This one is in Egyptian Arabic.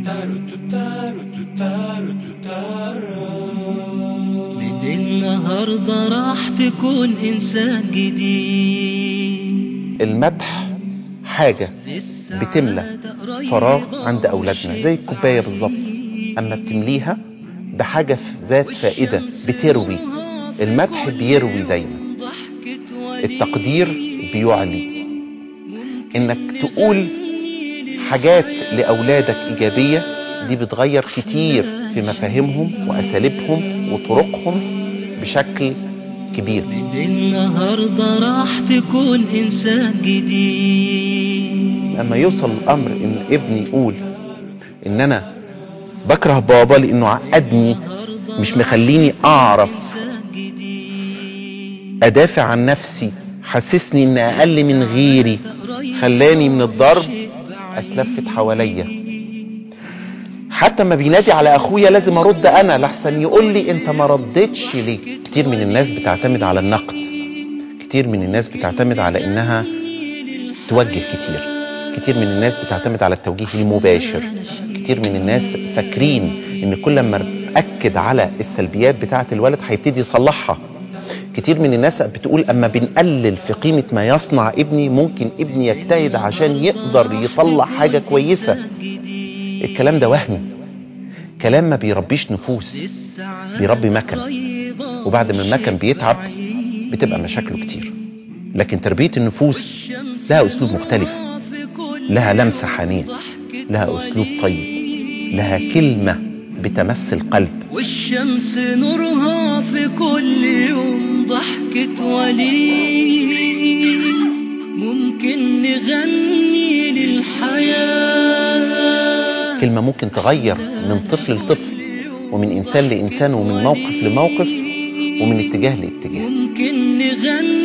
من النهاردة راح تكون إنسان جديد المدح حاجة بتملى فراغ عند أولادنا زي الكوباية بالظبط أما بتمليها بحاجة في ذات فائدة بتروي المدح بيروي دايما التقدير بيعلي إنك تقول حاجات لأولادك إيجابية دي بتغير كتير في مفاهيمهم وأساليبهم وطرقهم بشكل كبير من النهاردة راح تكون إنسان جديد لما يوصل الامر ان ابني يقول ان انا بكره بابا لانه عقدني مش مخليني اعرف ادافع عن نفسي حسسني ان اقل من غيري خلاني من الضرب اتلفت حواليا حتى ما بينادي على اخويا لازم ارد انا لحسن يقول لي انت ما ردتش ليه كتير من الناس بتعتمد على النقد كتير من الناس بتعتمد على انها توجه كتير كتير من الناس بتعتمد على التوجيه المباشر كتير من الناس فاكرين ان كل ما اكد على السلبيات بتاعه الولد هيبتدي يصلحها كتير من الناس بتقول اما بنقلل في قيمه ما يصنع ابني ممكن ابني يجتهد عشان يقدر يطلع حاجه كويسه الكلام ده وهمي كلام ما بيربيش نفوس بيربي مكن وبعد ما المكن بيتعب بتبقى مشاكله كتير لكن تربيه النفوس لها اسلوب مختلف لها لمسه حنين لها اسلوب طيب لها كلمه بتمس القلب والشمس نورها في كل يوم ضحكة ولي ممكن نغني للحياة كلمه ممكن تغير من طفل لطفل ومن انسان لانسان ومن موقف لموقف ومن اتجاه لاتجاه ممكن نغني